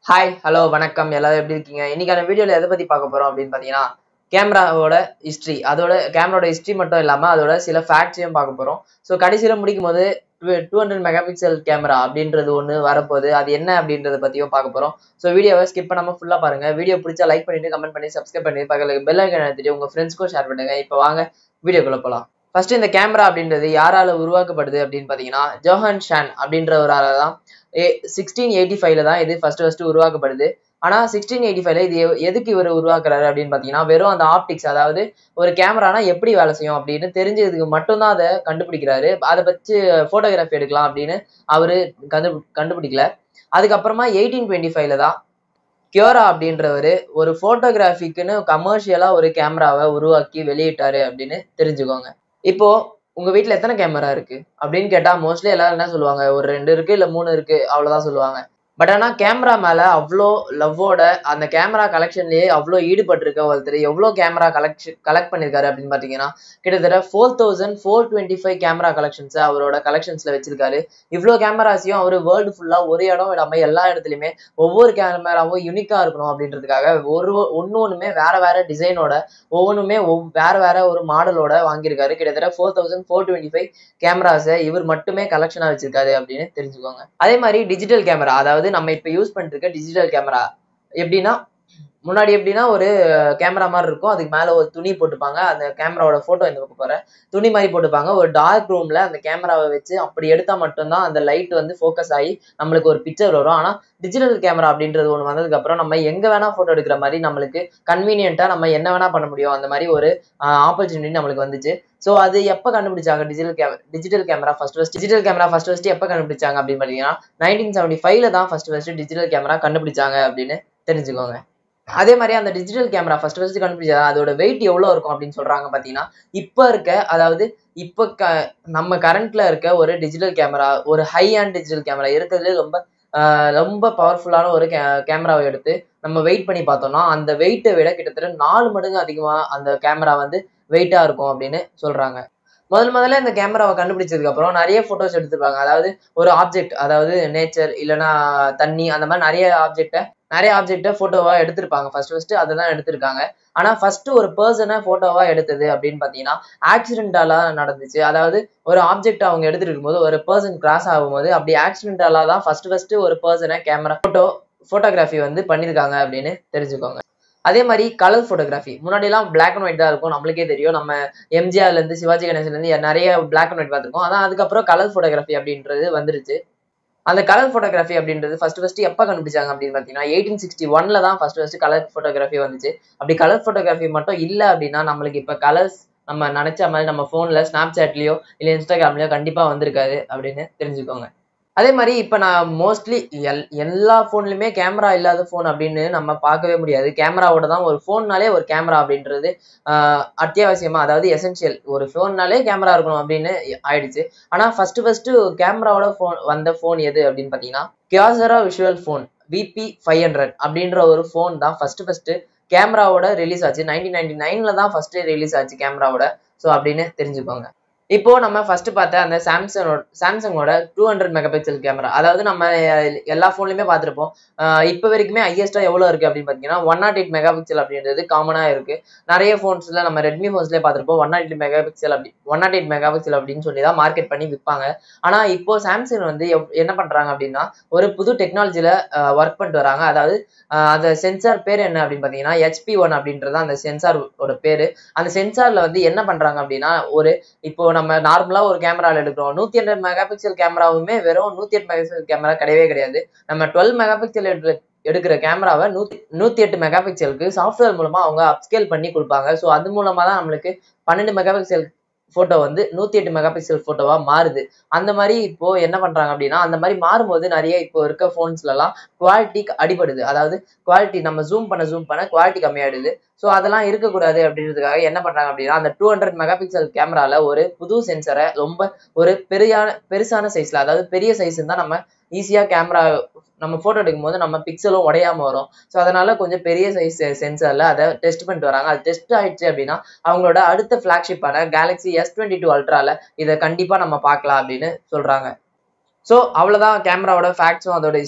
hi hello வணக்கம் எல்லாரும் எப்படி இருக்கீங்க இன்னைக்கான வீடியோல எதை பத்தி பார்க்க போறோம் அப்படின்னு பாத்தீங்கன்னா கேமராவோட ஹிஸ்ட்ரி அதோட கேமராவோட ஹிஸ்ட்ரி மட்டும் இல்லாம அதோட சில ஃபேக்ட்ஸையும் பார்க்க போறோம் ஸோ கடைசியில முடிக்கும் போது two hundred mega pixel camera அப்படின்றது ஒன்று வரப்போகுது அது என்ன அப்படின்றத பத்தியும் பார்க்க போறோம் ஸோ வீடியோவை ஸ்கிப் பண்ணாம ஃபுல்லா பாருங்க வீடியோ பிடிச்சா லைக் பண்ணிட்டு கமெண்ட் பண்ணி சப்ஸ்கிரைப் பண்ணி பக்கத்துல பெல் ஐக்கன் எடுத்துட்டு உங்க ஃப்ரெண்ட்ஸ்க்கும் ஷேர் பண்ணுங்க இப்போ வாங்க வீடியோக்குள்ள போலாம் ஃபர்ஸ்ட் இந்த கேமரா அப்படின்றது யாரால உருவாக்கப்படுது அப்படின்னு பாத்தீங்கன்னா ஜோஹன் ஷான் அப்படின்றவரால தான் சிக்ஸ்டீன் எயிட்டி ஃபைவ்ல தான் இது ஃபர்ஸ்ட் ஃபர்ஸ்ட் உருவாக்கப்படுது ஆனா சிக்ஸ்டீன் எயிட்டி ஃபைவ்ல இது எ- எதுக்கு இவர் உருவாக்குறாரு அப்படின்னு பாத்தீங்கன்னா வெறும் அந்த ஆப்டிக்ஸ் அதாவது ஒரு கேமரானா எப்படி வேலை செய்யும் அப்படின்னு தெரிஞ்சதுக்கு மட்டும்தான் அதை கண்டுபிடிக்கிறாரு அதை வச்சு போட்டோகிராஃபி எடுக்கலாம் அப்படின்னு அவரு கண்டு கண்டுபிடிக்கல அதுக்கப்புறமா எயிட்டீன் டுவெண்ட்டி ஃபைவ்ல தான் கியோரா அப்படின்றவர் ஒரு போட்டோகிராஃபிக்குன்னு கமர்ஷியலா ஒரு கேமராவை உருவாக்கி வெளியிட்டாரு அப்படின்னு தெரிஞ்சுக்கோங்க இப்போ உங்க வீட்ல எத்தனை கேமரா இருக்கு அப்படின்னு கேட்டா மோஸ்ட்லி எல்லாரும் என்ன சொல்லுவாங்க ஒரு ரெண்டு இருக்கு இல்ல மூணு இருக்கு அவ்வளவுதான் சொல்லுவாங்க பட் ஆனா கேமரா மேல அவ்வளோ லவ்வோட அந்த கேமரா கலெக்ஷன்லயே அவ்வளோ ஈடுபட்டிருக்க ஒருத்தர் எவ்வளோ கேமரா கலெக்ஷன் கலெக்ட் பண்ணிருக்காரு அப்படின்னு பாத்தீங்கன்னா கிட்டத்தட்ட four thousand four twenty five camera collections அவரோட கலெக்ஷன்ஸ்ல வச்சிருக்காரு இவ்வளோ கேமராஸையும் அவர் வேர்ல்டு ஃபுல்லா ஒரு இடம் இல்லாம எல்லா இடத்துலயுமே ஒவ்வொரு கேமராவும் யூனிக்கா இருக்கணும் அப்படின்றதுக்காக ஒரு ஒன்னு ஒண்ணுமே வேற வேற டிசைனோட ஒவ்வொன்றுமே ஒவ்- வேற வேற ஒரு மாடலோட வாங்கியிருக்காரு கிட்டத்தட்ட four thousand four twenty five கேமராஸை இவர் மட்டுமே கலெக்ஷனா வச்சிருக்காரு அப்படின்னு தெரிஞ்சுக்கோங்க அதே மாதிரி டிஜிட்டல் கேமரா அதாவது நம்ம இப்ப யூஸ் பண்ணிட்டு இருக்க டிஜிட்டல் கேமரா எப்படின்னா முன்னாடி எப்படின்னா ஒரு கேமரா மாதிரி இருக்கும் அதுக்கு மேல ஒரு துணி போட்டுப்பாங்க அந்த கேமராவோட போட்டோ இந்த பக்கம் போற துணி மாதிரி போட்டுப்பாங்க ஒரு டார்க் ரூம்ல அந்த கேமராவை வச்சு அப்படி எடுத்தா மட்டும்தான் அந்த லைட் வந்து ஃபோக்கஸ் ஆகி நம்மளுக்கு ஒரு பிக்சர் வரும் ஆனா டிஜிட்டல் கேமரா அப்படின்றது ஒன்று வந்ததுக்கு அப்புறம் நம்ம எங்க வேணா போட்டோ எடுக்கிற மாதிரி நம்மளுக்கு கன்வீனியன்ட்டா நம்ம என்ன வேணா பண்ண முடியும் அந்த மாதிரி ஒரு ஆப்பர்ச்சுனிட்டி நம்மளுக்கு வந்துச்சு ஸோ அது எப்போ கண்டுபிடிச்சாங்க digital camera digital camera first first digital camera first first எப்போ கண்டுபிடிச்சாங்க அப்படின்னு பார்த்தீங்கன்னா நைன்டீன் செவன்டி ஃபைவ்ல தான் ஃபர்ஸ்ட் ஃபர்ஸ்ட் டிஜிட்டல் கேமரா கண்டுபிடிச்சாங்க அப்படின்னு தெரிஞ்சுக்கோங்க அதே மாதிரி அந்த டிஜிட்டல் கேமரா ஃபர்ஸ்ட் ஃபர்ஸ்ட் கண்டுபிடிச்சா அதோட வெயிட் எவ்வளோ இருக்கும் அப்படின்னு சொல்றாங்க பார்த்தீங்கன்னா இப்போ இருக்க அதாவது இப்போ க நம்ம கரண்ட்ல இருக்க ஒரு டிஜிட்டல் கேமரா ஒரு ஹை அண்ட் டிஜிட்டல் கேமரா இருக்கிறதுலே ரொம்ப ஆஹ் ரொம்ப பவர்ஃபுல்லான ஒரு கே கேமராவை எடுத்து நம்ம வெயிட் பண்ணி பார்த்தோம்னா அந்த வெயிட்டை விட கிட்டத்தட்ட நாலு மடங்கு அதிகமா அந்த கேமரா வந்து வெயிட்டா இருக்கும் அப்படின்னு சொல்றாங்க முதல் முதல்ல இந்த கேமராவை கண்டுபிடிச்சதுக்கு அப்புறம் நிறைய போட்டோஸ் எடுத்திருப்பாங்க அதாவது ஒரு ஆப்ஜெக்ட் அதாவது நேச்சர் இல்லைன்னா தண்ணி அந்த மாதிரி நிறைய ஆப்ஜெக்டை நிறைய ஆப்ஜெக்டை போட்டோவா எடுத்திருப்பாங்க ஃபர்ஸ்ட் ஃபர்ஸ்ட் அதை தான் எடுத்திருக்காங்க ஆனா ஃபர்ஸ்ட் ஒரு பர்சனை போட்டோவா எடுத்தது அப்படின்னு பாத்தீங்கன்னா ஆக்சிடென்டாலா நடந்துச்சு அதாவது ஒரு ஆப்ஜெக்ட் அவங்க எடுத்துட்டு இருக்கும்போது ஒரு பர்சன் கிராஸ் ஆகும்போது அப்படி ஆக்சிடென்டாலா தான் ஃபர்ஸ்ட் ஃபர்ஸ்ட் ஒரு பர்சனை கேமரா போட்டோ போட்டோகிராஃபி வந்து பண்ணியிருக்காங்க அப்படின்னு தெரிஞ்சுக்கோங்க அதே மாதிரி கலர் ஃபோட்டோகிராஃபி முன்னாடிலாம் பிளாக் அண்ட் ஒயிட் தான் இருக்கும் நம்மளுக்கே தெரியும் நம்ம எம்ஜிஆர்ல இருந்து சிவாஜி கணேசன்ல இருந்து நிறைய பிளாக் அண்ட் ஒயிட் பார்த்திருக்கோம் அதான் அதுக்கப்புறம் கலர் ஃபோட்டோகிராஃபி அப்படின்றது வந்துருச்சு அந்த கலர் ஃபோட்டோகிராஃபி அப்படின்றது ஃபர்ஸ்ட் ஃபர்ஸ்ட் எப்போ கண்டுபிடிச்சாங்க அப்படின்னு பார்த்தீங்கன்னா எயிட்டீன் சிக்ஸ்டி ஒன்ல தான் ஃபர்ஸ்ட் ஃபர்ஸ்ட் கலர் ஃபோட்டோகிராஃபி வந்துச்சு அப்படி கலர் ஃபோட்டோகிராஃபி மட்டும் இல்லை அப்படின்னா நம்மளுக்கு இப்போ கலர்ஸ் நம்ம நினைச்ச மாதிரி நம்ம ஃபோனில் ஸ்னாப் சாட்லயோ இல்லை இன்ஸ்டாகிராம்லயோ கண்டிப்பாக வந்திருக்காது அப்படின்னு தெரிஞ்சுக்கோங்க அதே மாதிரி இப்போ நான் மோஸ்ட்லி எல் எல்லா ஃபோன்லையுமே கேமரா இல்லாத ஃபோன் அப்படின்னு நம்ம பார்க்கவே முடியாது கேமராவோட தான் ஒரு ஃபோன்னாலே ஒரு கேமரா அப்படின்றது ஆஹ் அத்தியாவசியமா அதாவது எசென்ஷியல் ஒரு ஃபோன்னாலே கேமரா இருக்கணும் அப்படின்னு ஆயிடுச்சு ஆனா ஃபர்ஸ்ட் ஃபர்ஸ்ட் கேமராவோட ஃபோன் வந்த ஃபோன் எது அப்படின்னு பாத்தீங்கன்னா Kyocera visual phone VP five hundred அப்படின்ற ஒரு ஃபோன் தான் ஃபர்ஸ்ட் ஃபர்ஸ்ட் கேமராவோட ரிலீஸ் ஆச்சு நைன்டீன் நைன்டி நைன்ல தான் ஃபர்ஸ்ட் ரிலீஸ் ஆச்சு கேமராவோட ஸோ அப்படின்னு தெரிஞ்சுக்கோங்க இப்போ நம்ம ஃபர்ஸ்ட் பார்த்த அந்த சாம்சங்கோட சாம்சங்கோட two hundred mega pixel camera அதாவது நம்ம அஹ், எல்லா ஃபோன்லையுமே பார்த்துருப்போம் இப்போ வரைக்குமே ஹையஸ்டா எவ்வளோ இருக்கு அப்படின்னு பார்த்தீங்கன்னா one nought eight mega pixel அப்படின்றது காமனா இருக்கு நிறைய ஃபோன்ஸ்ல நம்ம ரெட்மி ஃபோன்ஸ்லேயே பார்த்துருப்போம் one nought eight mega pixel அப்படி one nought eight mega pixel அப்படின்னு சொல்லி தான் மார்க்கெட் பண்ணி விற்பாங்க ஆனா இப்போ சாம்சங் வந்து எவ்- என்ன பண்றாங்க அப்படின்னா ஒரு புது டெக்னாலஜில ஒர்க் பண்ணிட்டு வராங்க அதாவது அஹ், அந்த சென்சார் பேர் என்ன அப்படின்னு பார்த்தீங்கன்னா ஹெச்பி ஒன் அப்படின்றது அந்த சென்சாரோட பேரு அந்த சென்சார்ல வந்து என்ன பண்றாங்க அப்படின்னா ஒரு இப்போ நம்ம நார்மலா ஒரு கேமரால எடுக்கிறோம் நூத்தி எண்பது மெகா பிக்சல் கேமராவுமே வெறும் நூத்தி எட்டு மெகா பிக்சல் கேமரா கிடையவே கிடையாது நம்ம டுவெல் மெகா பிக்சல் எடுக்கிற கேமராவை நூத்தி நூத்தி எட்டு மெகா பிக்சலுக்கு சாஃப்ட்வேர் மூலமா அவங்க அப்ஸ்கேல் பண்ணி கொடுப்பாங்க ஸோ அது மூலமா தான் நம்மளுக்கு பன்னெண்டு மெகா பிக்சல் போட்டோ வந்து நூத்தி எட்டு மெகா பிக்சல் போட்டோவா மாறுது அந்த மாதிரி இப்போ என்ன பண்றாங்க அப்படின்னா அந்த மாதிரி மாறும்போது நிறைய இப்போ இருக்க phonesல எல்லாம் குவாலிட்டி அடிபடுது அதாவது குவாலிட்டி நம்ம ஜூம் பண்ண ஜூம் பண்ண குவாலிட்டி கம்மியாயிடுது ஸோ அதெல்லாம் இருக்கக்கூடாது அப்படின்றதுக்காக என்ன பண்றாங்க அப்படின்னா அந்த டூ ஹண்ட்ரட் மெகா பிக்சல் கேமரால ஒரு புது சென்சரை ரொம்ப ஒரு பெரியான பெருசான சைஸ்ல அதாவது பெரிய சைஸ் தான் நம்ம ஈஸியா கேமரா நம்ம போட்டோ எடுக்கும் போது நம்ம பிக்சலும் உடையாம வரும் ஸோ அதனால கொஞ்சம் பெரிய சைஸ் சென்சார்ல அதை டெஸ்ட் பண்ணிட்டு வராங்க அது டெஸ்ட் ஆயிடுச்சு அப்படின்னா அவங்களோட அடுத்த ஃபிளாக்ஷிப்பான கேலக்ஸி எஸ் டுவெண்ட்டி டூ அல்ட்ரால இதை கண்டிப்பா நம்ம பார்க்கலாம் அப்படின்னு சொல்றாங்க ஸோ அவ்வளோதான் கேமராவோட ஃபேக்ட்ஸும் அதோட ஹிஸ்ட்ரி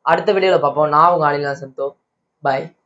அடுத்த வீடியோல பார்ப்போம் நான் உங்க ஆளிலாம் சந்தோ பாய்